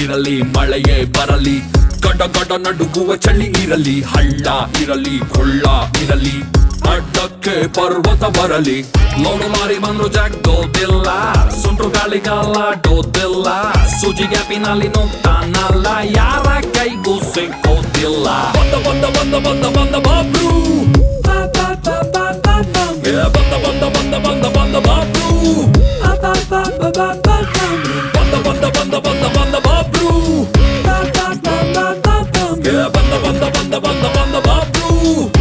ಇರಲಿ ಮಳೆಯೇ ಬರಲಿ ಗಡ ಗಡ ನಡುಗುವ ಚಳಿ ಇರಲಿ ಹಳ್ಳ ಇರಲಿ ಕೊಳ್ಳ ಇರಲಿ ಅಡ್ಡಕ್ಕೆ ಪರ್ವತ ಬರಲಿ ಲೋಡು ಮಾರಿ ಬಂದ್ರು ಜಗ್ಗೋದಿಲ್ಲ ಸುಂಟ್ರು ಗಾಳಿಗಾಲ ಡೋದಿಲ್ಲ ಸೂಜಿ ಗ್ಯಾಪಿನಲ್ಲಿ ನುಗ್ತಾನಲ್ಲ ಯಾರ ಕೈಗೂ ಸಿಕ್ಕೋದಿಲ್ಲ ಬಂದ ಬಂದ ಬಂದ ಬಂದ ಬಂದ ಬಾಬ್ರು ಏ ಬಂದ ಬಂದ ಬಂದ ಬಂದ ಬಂದ ಬಾಬ್ರು ಬಂದ ಬಂದ ಬಂದ ಬಂದ ಬಂದ ಬಾಬ್ರು ಏ ಬಂದ ಬಂದ ಬಂದ ಬಂದ ಬಂದ ಬಾಬ್ರು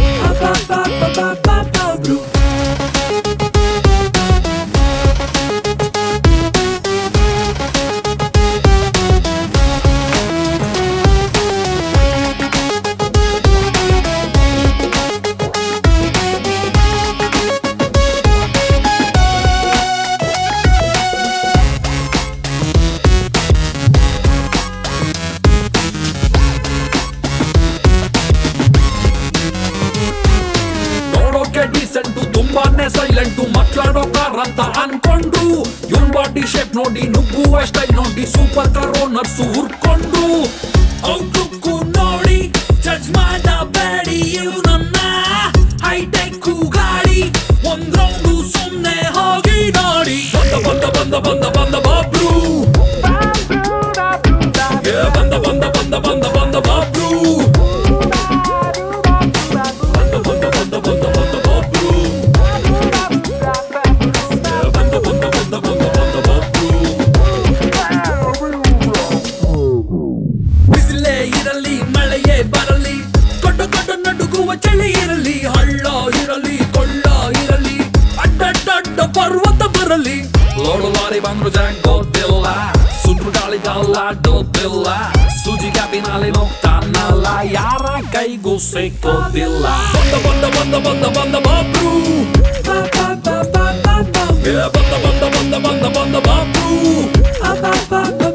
ನೋಡೋಕೆ ಡೀಸೆಂಟು ತುಂಬಾನೇ ಸೈಲೆಂಟು ಮಕ್ಕಳಾಡೋ ಕಾರ್ ಅಂತ ಅನ್ಕೊಂಡು ಇವನ್ ಬಾಡಿ ಶೇಪ್ ನೋಡಿ ನುಗ್ಗುವ ಸ್ಟೈಲ್ ನೋಡಿ ಸೂಪರ್ ಕಾರ್ ಓನರ್ಸು ಹುರ್ಕೊಂಡು ಔಟ್ಲುಕ್ ನೋಡಿ ಜಡ್ಜ್ ಮಾಡಬೇಡಿ ಇವನನ್ನ ಹೈಟೆಕ್ ಗಾಡಿ ಒಂದ್ ರೌಂಡು ಸುಮ್ನೆ ಹೋಗಿ ನೋಡಿ ಬಂದ ಬಂದ ಬಂದ ಬಂದ ಬಂದ ಬಾಬ್ರು ಏ ಬಂದ ಬಂದ ಬಂದ ಬಂದ ಬಂದ ಬಾಬ್ರು ಬಂದ ಬಂದ ಬಂದ ಬಂದ ಬಂದ ಬಾಬ್ರು ಏ ಬಂದ ಬಂದ ಬಂದ ಬಂದ ಬಂದ ಬಾಬ್ರು ಬಿಸಿಲೇ ಇರಲಿ ಮಳೆಯೇ ಬರಲಿ ಕೊಟ್ಟು ಕೊಟ್ಟು ನಡುಗುವ ಚಳಿ ಇರಲಿ ಹಳ್ಳ ಇರಲಿ ಕೊಳ್ಳ ಇರಲಿ ಅಡ್ಡಡ್ಡ ಪರ್ವತ ಬರಲಿ ಲೋಡು ಲಾರಿ ಬಂದ್ರು ಜಗ್ಗೋದಿಲ್ಲ ಸುಂಟ್ರು ಗಾಳಿಗಾಲ ಡೋದಿಲ್ಲ ಸೂಜಿ ಗ್ಯಾಪಿನಲ್ಲಿ ನೋಗ್ತಾನಲ್ಲ ಯಾರ ಕೈಗೂ ಸಿಕ್ಕೋದಿಲ್ಲ ಬಂದ ಬಂದ ಬಂದ ಬಂದ ಬಂದ ಬಾಬ್ರು ಏ ಬಂದ ಬಂದ ಬಂದ ಬಂದ ಬಂದ ಬಾಬ್ರು